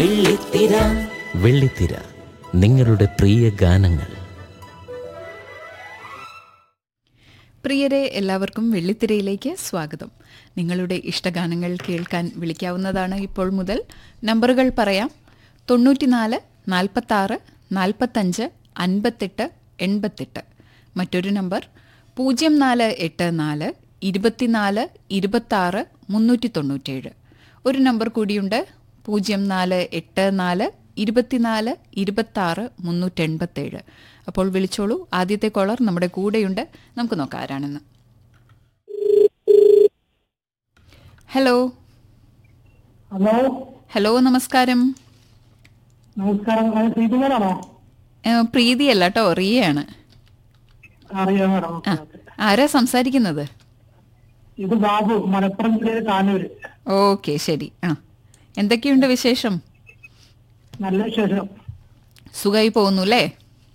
വെള്ളിത്തിര വെള്ളിത്തിര നിങ്ങളുടെ പ്രിയ ഗാനങ്ങൾ പ്രിയരെ എല്ലാവർക്കും വെള്ളിത്തിരയിലേക്ക് സ്വാഗതം നിങ്ങളുടെ ഇഷ്ടഗാനങ്ങൾ കേൾക്കാൻ വിളിക്കാവുന്നതാണ് ഇപ്പോൾ മുതൽ നമ്പറുകൾ പറയാം തൊണ്ണൂറ്റിനാല് നാൽപ്പത്താറ് നാൽപ്പത്തഞ്ച് അൻപത്തെട്ട് എൺപത്തെട്ട് മറ്റൊരു നമ്പർ പൂജ്യം നാല് എട്ട് നാല് ഇരുപത്തിനാല് ഇരുപത്താറ് മുന്നൂറ്റി തൊണ്ണൂറ്റേഴ് ഒരു നമ്പർ കൂടിയുണ്ട് പൂജ്യം നാല് എട്ട് നാല് ഇരുപത്തിനാല് ഇരുപത്താറ് മുന്നൂറ്റെൺപത്തേഴ് അപ്പോൾ വിളിച്ചോളൂ ആദ്യത്തെ കോളർ നമ്മുടെ കൂടെയുണ്ട് നമുക്ക് നോക്കാം ആരാണെന്ന് ഹലോ ഹലോ ഹലോ നമസ്കാരം നമസ്കാരം അത് ശ്രീകുമാറാണോ ഏ, പ്രീതിയല്ല കേട്ടോ റിയയാണ് അറിയാം മാഡം ആ ആരാ സംസാരിക്കുന്നത് ഇത് ബാബു മലപ്പുറം ജില്ലയിലെ കാനൂര് ഓക്കെ ശരി ആ എന്തൊക്കെയുണ്ട് വിശേഷം നല്ല വിശേഷം സുഖമായി പോകുന്നു അല്ലേ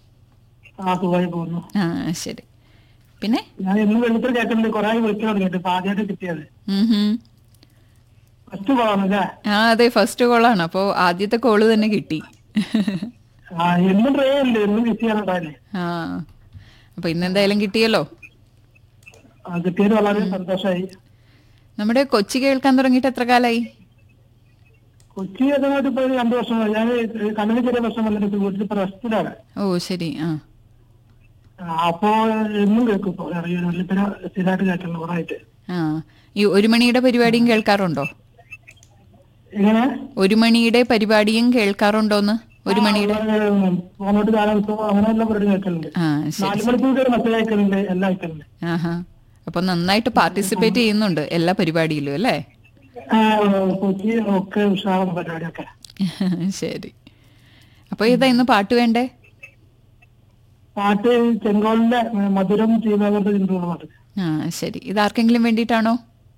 ആ സുഖമായി പോകുന്നു ആ ശരി പിന്നെ ഞാൻ ഇന്ന് വെളുത്തിൽ കേട്ടിട്ടുണ്ട് കുറെ വിളിച്ചു തുടങ്ങിയിട്ട് ഇപ്പൊ ആദ്യമായിട്ട് കിട്ടിയത് ഉം ഹും. ഫസ്റ്റ് കോളാണ് അല്ലേ ആ അതെ ഫസ്റ്റ് കോളാണ് അപ്പോൾ ആദ്യത്തെ കോള് തന്നെ കിട്ടി ആ എന്നും ട്രേ ഉണ്ട് എന്നും ബിസിയാണ് ഉണ്ടാവില്ലേ ആ അപ്പോൾ ഇന്നെന്തായാലും കിട്ടിയല്ലോ ആ കിട്ടിയത് വളരെ സന്തോഷമായി നമ്മുടെ കൊച്ചി കേൾക്കാൻ തുടങ്ങിയിട്ട് എത്ര കാലമായി കൊച്ചി ഏതാണ്ട് ഇപ്പൊ ഒരു രണ്ടു വർഷം ഞാൻ കണ്ണിന് ചെറിയ പ്രശ്നം വന്നിട്ട് വീട്ടിൽ ഇപ്പൊ റെസ്റ്റിലാണ് ഓ ശരി ആ അപ്പോ എന്നും കേൾക്കും ഇപ്പൊ അറിയാം വെള്ളിപ്പിന സ്ഥിരമായിട്ട് കേൾക്കുന്നു കുറെ ആയിട്ട് ആ ഈ ഒരു മണിയുടെ പരിപാടിയും കേൾക്കാറുണ്ടോ എങ്ങനെ ഒരു മണിയുടെ പരിപാടിയും കേൾക്കാറുണ്ടോന്ന് ഒരു മണിയുടെ പോന്നോട്ട് കാലോത്സവം അങ്ങനെയുള്ള പരിപാടി കേൾക്കലുണ്ട് ആ ശരി നാല് മണിക്കൂർ ഒരു മെസ്സേജ് അയക്കലുണ്ട് എല്ലാം അയക്കലുണ്ട് ആഹാ അപ്പൊ നന്നായിട്ട് പാർട്ടിസിപ്പേറ്റ് ചെയ്യുന്നുണ്ട് എല്ലാ പരിപാടിയിലും അല്ലേ ആ, കൊച്ചി ഒക്കെ ഉഷാറാണ് പരിപാടിയൊക്കെ ശരി അപ്പൊ ഏതാ ഇന്ന് പാട്ട് വേണ്ടേ പാട്ട് ചെങ്കോളിന്റെ മധുരം ചെയ്യുന്നവരുടെ ചിന്തയുള്ള പാട്ട് ആ ശരി ഇത് ആർക്കെങ്കിലും വേണ്ടിയിട്ടാണോ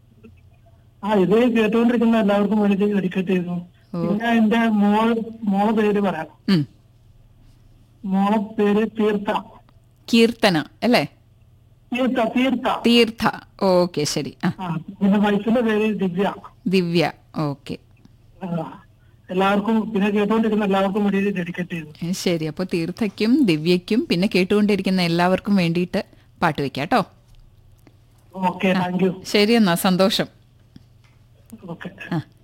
ആ ഇത് കേട്ടുകൊണ്ടിരിക്കുന്ന എല്ലാവർക്കും വേണ്ടിയിട്ട് ഡെഡിക്കേറ്റ് ചെയ്യുന്നു പിന്നെ എന്റെ മോൾ മോളെ പേര് പറയാം ഉം മോളെ പേര് തീർത്ഥ കീർത്തന അല്ലേ തീർത്ഥ തീർത്ഥ തീർത്ഥ ഓക്കെ ശരി ആ ആ പിന്നെ വൈഫിന്റെ പേര് ദിവ്യ ദിവ്യ ഓക്കെ ആ, എല്ലാവർക്കും പിന്നെ കേട്ടുകൊണ്ടിരിക്കുന്ന എല്ലാവർക്കും വേണ്ടിയിട്ട് ഡെഡിക്കേറ്റ് ചെയ്യുന്നു ശരി അപ്പോൾ തീർത്ഥയ്ക്കും ദിവ്യയ്ക്കും പിന്നെ കേട്ടുകൊണ്ടിരിക്കുന്ന എല്ലാവർക്കും വേണ്ടിയിട്ട് പാട്ട് വെക്കാം കേട്ടോ ഓക്കെ താങ്ക് യു ശരി എന്നാ സന്തോഷം ഓക്കെ ആ